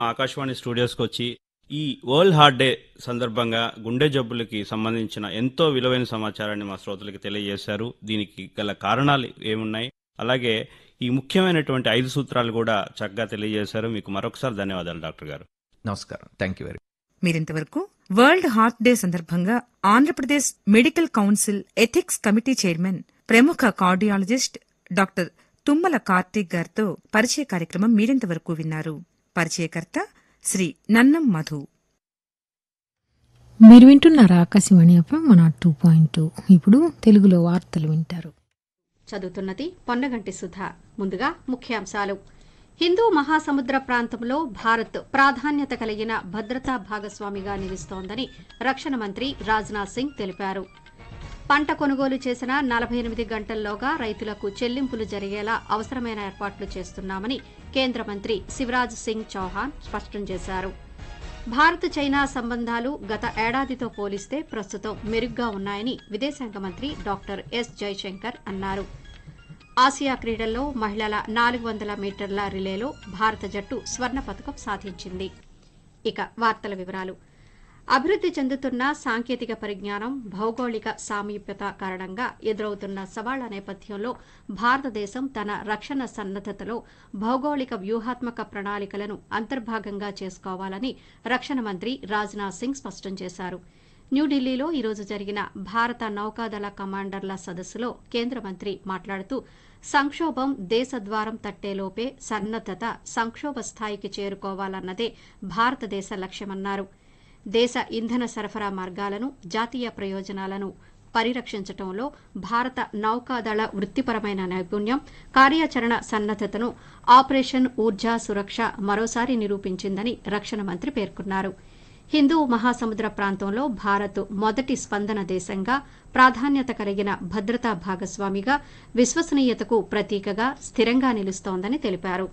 ఆకాశవాణి స్టూడియోస్కి వచ్చి ఈ world heart day సందర్భంగా గుండె జబ్బులకి సంబంధించిన ఎంతో విలువైన సమాచారాన్ని మా శ్రోతలకి తెలియజేశారు దీనికి గల కారణాలు ఏమున్నాయి అలాగే ఈ ముఖ్యమైనటువంటి ఐదు సూత్రాలు కూడా చక్కగా తెలియజేశారు మీకు మరొకసారి ధన్యవాదాలు డాక్టర్ గారు నమస్కారం థ్యాంక్ యూ వెరీ మీరింతవరకు వరల్డ్ హార్ట్ డే సందర్భంగా Andhra Pradesh medical council ethics committee chairman ప్రముఖ కార్డియాలజిస్ట్ డాక్టర్ తుమ్మల కార్తీక్ గారితో పరిచయ కార్యక్రమం మీరింతవరకు విన్నారు పరిచయకర్త శ్రీ నన్నం మధు మీరు వింటున్నారు ఆకాశవాణి ఎఫ్ఎం మన టూ పాయింట్ టూ ఇప్పుడు తెలుగులో వార్తలు వింటారు చదువుతున్నది పొన్నగంటి సుధా ముందుగా ముఖ్యాంశాలు హిందూ మహాసముద్ర ప్రాంతంలో భారత్ ప్రాధాన్యత కలిగిన భద్రతా భాగస్వామిగా నిలుస్తోందని రక్షణ మంత్రి రాజ్నాథ్ సింగ్ తెలిపారు పంట కొనుగోలు చేసిన నలభై ఎనిమిది గంటల్లోగా రైతులకు చెల్లింపులు జరిగేలా అవసరమైన ఏర్పాట్లు చేస్తున్నామని కేంద్ర మంత్రి శివరాజ్ సింగ్ చౌహాన్ స్పష్టం చేశారు భారత్ చైనా సంబంధాలు గత ఏడాదితో పోలిస్తే ప్రస్తుతం మెరుగ్గా ఉన్నాయని విదేశాంగ మంత్రి డాక్టర్ ఎస్ జైశంకర్ అన్నారు ఆసియా క్రీడల్లో మహిళల నాలుగు వందల మీటర్ల రిలేలో భారత జట్టు స్వర్ణ పథకం సాధించింది ఇక వార్తల వివరాలు అభివృద్ది చెందుతున్న సాంకేతిక పరిజ్ఞానం భౌగోళిక సామీప్యత కారణంగా ఎదురవుతున్న సవాళ్ల నేపథ్యంలో భారతదేశం తన రక్షణ సన్నద్దతలో భౌగోళిక వ్యూహాత్మక ప్రణాళికలను అంతర్భాగంగా చేసుకోవాలని రక్షణ మంత్రి రాజ్నాథ్ సింగ్ స్పష్టం చేశారు న్యూఢిల్లీలో ఈరోజు జరిగిన భారత నౌకాదళ కమాండర్ల సదస్సులో కేంద్ర మంత్రి మాట్లాడుతూ సంక్షోభం దేశద్వారం తట్టేలోపే సన్నద్దత సంక్షోభ స్థాయికి చేరుకోవాలన్నదే భారతదేశ లక్ష్యమన్నారు దేశ ఇంధన సరఫరా మార్గాలను జాతీయ ప్రయోజనాలను పరిరక్షించడంలో భారత నౌకాదళ వృత్తిపరమైన నైపుణ్యం కార్యాచరణ సన్నద్దతను ఆపరేషన్ ఊర్జా సురక్ష మరోసారి నిరూపించిందని రక్షణ మంత్రి పేర్కొన్నారు హిందూ మహాసముద్ర ప్రాంతంలో భారత్ మొదటి స్పందన దేశంగా ప్రాధాన్యత కలిగిన భద్రతా భాగస్వామిగా విశ్వసనీయతకు ప్రతీకగా స్థిరంగా నిలుస్తోందని తెలిపారు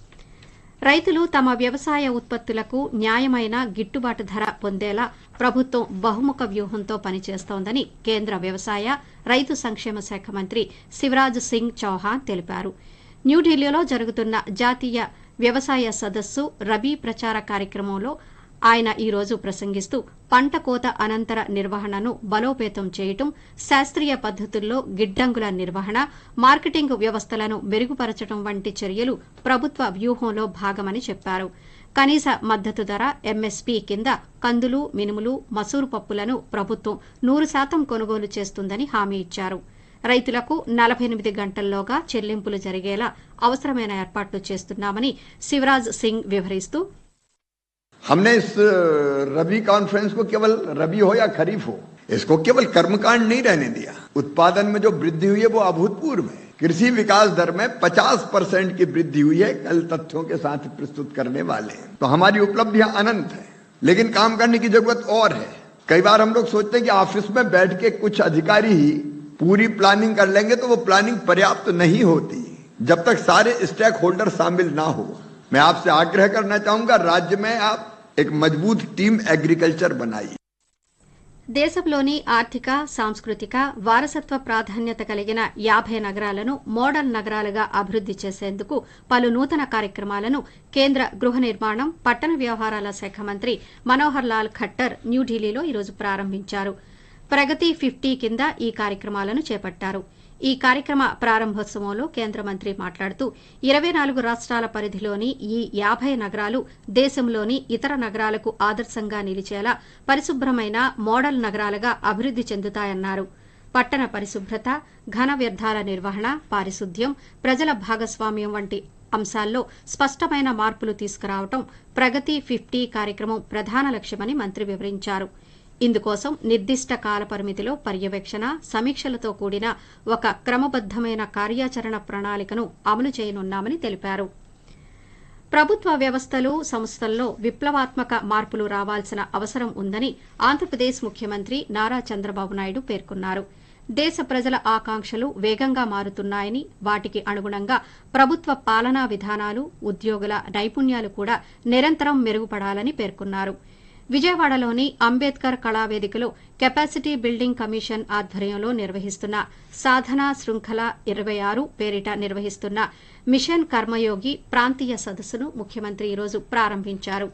రైతులు తమ వ్యవసాయ ఉత్పత్తులకు న్యాయమైన గిట్టుబాటు ధర పొందేలా ప్రభుత్వం బహుముఖ వ్యూహంతో పనిచేస్తోందని కేంద్ర వ్యవసాయ రైతు సంక్షేమ శాఖ మంత్రి శివరాజ్ సింగ్ చౌహాన్ తెలిపారు న్యూఢిల్లీలో జరుగుతున్న జాతీయ వ్యవసాయ సదస్సు రబీ ప్రచార కార్యక్రమంలో ఆయన ఈ రోజు ప్రసంగిస్తూ పంట కోత అనంతర నిర్వహణను బలోపేతం చేయటం శాస్త్రీయ పద్దతుల్లో గిడ్డంగుల నిర్వహణ మార్కెటింగ్ వ్యవస్థలను మెరుగుపరచడం వంటి చర్యలు ప్రభుత్వ వ్యూహంలో భాగమని చెప్పారు కనీస మద్దతు ధర ఎంఎస్పీ కింద కందులు మినుములు మసూరు పప్పులను ప్రభుత్వం నూరు శాతం కొనుగోలు చేస్తుందని హామీ ఇచ్చారు రైతులకు నలభై ఎనిమిది గంటల్లోగా చెల్లింపులు జరిగేలా అవసరమైన ఏర్పాట్లు చేస్తున్నామని శివరాజ్ సింగ్ వివరిస్తూ हमने इस रबी कॉन्फ्रेंस को केवल रबी हो या खरीफ हो इसको केवल कर्मकांड नहीं रहने दिया उत्पादन में जो वृद्धि हुई है वो अभूतपूर्व है कृषि विकास दर में 50 परसेंट की वृद्धि हुई है कल तथ्यों के साथ प्रस्तुत करने वाले हैं तो हमारी उपलब्धियां अनंत है लेकिन काम करने की जरूरत और है कई बार हम लोग सोचते हैं कि ऑफिस में बैठ के कुछ अधिकारी ही पूरी प्लानिंग कर लेंगे तो वो प्लानिंग पर्याप्त नहीं होती जब तक सारे स्टेक होल्डर शामिल ना हो मैं आपसे आग्रह करना चाहूंगा राज्य में आप एक मजबूत टीम एग्रीकल्चर बनाई దేశంలోని ఆర్థిక సాంస్కృతిక వారసత్వ ప్రాధాన్యత కలిగిన యాభై నగరాలను మోడల్ నగరాలుగా అభివృద్ది చేసేందుకు పలు నూతన కార్యక్రమాలను కేంద్ర గృహ నిర్మాణం పట్టణ వ్యవహారాల శాఖ మంత్రి మనోహర్ లాల్ ఖట్టర్ న్యూఢిల్లీలో ఈరోజు ప్రారంభించారు ప్రగతి ఫిఫ్టీ కింద ఈ కార్యక్రమాలను చేపట్టారు ఈ కార్యక్రమ ప్రారంభోత్సవంలో కేంద్ర మంత్రి మాట్లాడుతూ ఇరవై నాలుగు రాష్ట్రాల పరిధిలోని ఈ యాభై నగరాలు దేశంలోని ఇతర నగరాలకు ఆదర్శంగా నిలిచేలా పరిశుభ్రమైన మోడల్ నగరాలుగా అభివృద్ది చెందుతాయన్నారు పట్టణ పరిశుభ్రత ఘన వ్యర్థాల నిర్వహణ పారిశుద్ధ్యం ప్రజల భాగస్వామ్యం వంటి అంశాల్లో స్పష్టమైన మార్పులు తీసుకురావడం ప్రగతి ఫిఫ్టీ కార్యక్రమం ప్రధాన లక్ష్యమని మంత్రి వివరించారు ఇందుకోసం నిర్దిష్ట కాల పరిమితిలో పర్యవేక్షణ సమీక్షలతో కూడిన ఒక క్రమబద్దమైన కార్యాచరణ ప్రణాళికను అమలు చేయనున్నామని తెలిపారు ప్రభుత్వ వ్యవస్థలు సంస్థల్లో విప్లవాత్మక మార్పులు రావాల్సిన అవసరం ఉందని ఆంధ్రప్రదేశ్ ముఖ్యమంత్రి నారా చంద్రబాబు నాయుడు పేర్కొన్నారు దేశ ప్రజల ఆకాంక్షలు వేగంగా మారుతున్నాయని వాటికి అనుగుణంగా ప్రభుత్వ పాలనా విధానాలు ఉద్యోగుల నైపుణ్యాలు కూడా నిరంతరం మెరుగుపడాలని పేర్కొన్నారు విజయవాడలోని అంబేద్కర్ కళావేదికలో కెపాసిటీ బిల్డింగ్ కమిషన్ ఆధ్వర్యంలో నిర్వహిస్తున్న సాధన శృంఖల ఇరవై ఆరు పేరిట నిర్వహిస్తున్న మిషన్ కర్మయోగి ప్రాంతీయ సదస్సును ముఖ్యమంత్రి ఈరోజు ప్రారంభించారు